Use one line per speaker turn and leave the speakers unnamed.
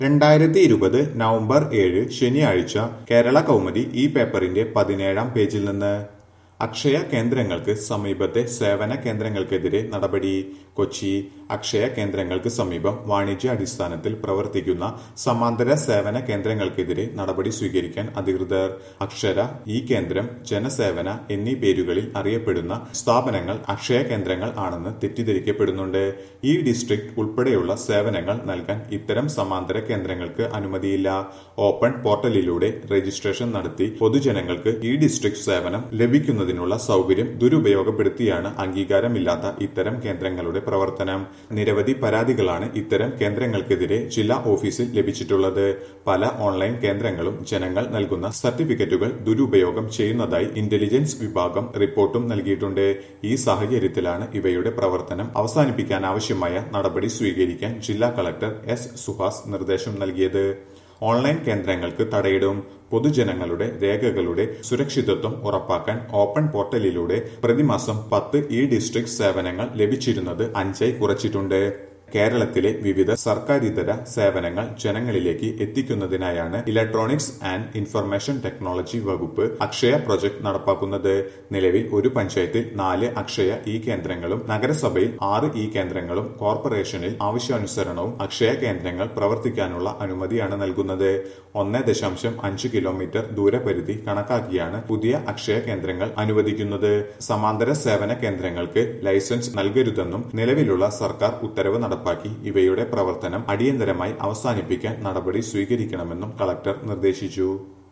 രണ്ടായിരത്തി ഇരുപത് നവംബർ ഏഴ് ശനിയാഴ്ച കേരള കൗമുദി ഈ പേപ്പറിന്റെ പതിനേഴാം പേജിൽ നിന്ന് അക്ഷയ കേന്ദ്രങ്ങൾക്ക് സമീപത്തെ സേവന കേന്ദ്രങ്ങൾക്കെതിരെ നടപടി കൊച്ചി അക്ഷയ കേന്ദ്രങ്ങൾക്ക് സമീപം വാണിജ്യാടിസ്ഥാനത്തിൽ പ്രവർത്തിക്കുന്ന സമാന്തര സേവന കേന്ദ്രങ്ങൾക്കെതിരെ നടപടി സ്വീകരിക്കാൻ അധികൃതർ അക്ഷര ഈ കേന്ദ്രം ജനസേവന എന്നീ പേരുകളിൽ അറിയപ്പെടുന്ന സ്ഥാപനങ്ങൾ അക്ഷയ കേന്ദ്രങ്ങൾ ആണെന്ന് തെറ്റിദ്ധരിക്കപ്പെടുന്നുണ്ട് ഈ ഡിസ്ട്രിക്ട് ഉൾപ്പെടെയുള്ള സേവനങ്ങൾ നൽകാൻ ഇത്തരം സമാന്തര കേന്ദ്രങ്ങൾക്ക് അനുമതിയില്ല ഓപ്പൺ പോർട്ടലിലൂടെ രജിസ്ട്രേഷൻ നടത്തി പൊതുജനങ്ങൾക്ക് ഈ ഡിസ്ട്രിക്ട് സേവനം ലഭിക്കുന്നതിനുള്ള സൗകര്യം ദുരുപയോഗപ്പെടുത്തിയാണ് അംഗീകാരമില്ലാത്ത ഇത്തരം കേന്ദ്രങ്ങളുടെ പ്രവർത്തനം നിരവധി പരാതികളാണ് ഇത്തരം കേന്ദ്രങ്ങൾക്കെതിരെ ജില്ലാ ഓഫീസിൽ ലഭിച്ചിട്ടുള്ളത് പല ഓൺലൈൻ കേന്ദ്രങ്ങളും ജനങ്ങൾ നൽകുന്ന സർട്ടിഫിക്കറ്റുകൾ ദുരുപയോഗം ചെയ്യുന്നതായി ഇന്റലിജൻസ് വിഭാഗം റിപ്പോർട്ടും നൽകിയിട്ടുണ്ട് ഈ സാഹചര്യത്തിലാണ് ഇവയുടെ പ്രവർത്തനം അവസാനിപ്പിക്കാനാവശ്യമായ നടപടി സ്വീകരിക്കാൻ ജില്ലാ കളക്ടർ എസ് സുഹാസ് നിർദ്ദേശം നൽകിയത് ഓൺലൈൻ കേന്ദ്രങ്ങൾക്ക് തടയിടും പൊതുജനങ്ങളുടെ രേഖകളുടെ സുരക്ഷിതത്വം ഉറപ്പാക്കാൻ ഓപ്പൺ പോർട്ടലിലൂടെ പ്രതിമാസം പത്ത് ഇ ഡിസ്ട്രിക്ട് സേവനങ്ങൾ ലഭിച്ചിരുന്നത് അഞ്ചായി കുറച്ചിട്ടുണ്ട് കേരളത്തിലെ വിവിധ സർക്കാരിതര സേവനങ്ങൾ ജനങ്ങളിലേക്ക് എത്തിക്കുന്നതിനായാണ് ഇലക്ട്രോണിക്സ് ആൻഡ് ഇൻഫർമേഷൻ ടെക്നോളജി വകുപ്പ് അക്ഷയ പ്രൊജക്ട് നടപ്പാക്കുന്നത് നിലവിൽ ഒരു പഞ്ചായത്തിൽ നാല് അക്ഷയ ഇ കേന്ദ്രങ്ങളും നഗരസഭയിൽ ആറ് ഇ കേന്ദ്രങ്ങളും കോർപ്പറേഷനിൽ ആവശ്യാനുസരണവും അക്ഷയ കേന്ദ്രങ്ങൾ പ്രവർത്തിക്കാനുള്ള അനുമതിയാണ് നൽകുന്നത് ഒന്ന് ദശാംശം അഞ്ച് കിലോമീറ്റർ ദൂരപരിധി കണക്കാക്കിയാണ് പുതിയ അക്ഷയ കേന്ദ്രങ്ങൾ അനുവദിക്കുന്നത് സമാന്തര സേവന കേന്ദ്രങ്ങൾക്ക് ലൈസൻസ് നൽകരുതെന്നും നിലവിലുള്ള സർക്കാർ ഉത്തരവ് നടപ്പാക്കി ഇവയുടെ പ്രവർത്തനം അടിയന്തരമായി അവസാനിപ്പിക്കാൻ നടപടി സ്വീകരിക്കണമെന്നും കളക്ടർ നിർദ്ദേശിച്ചു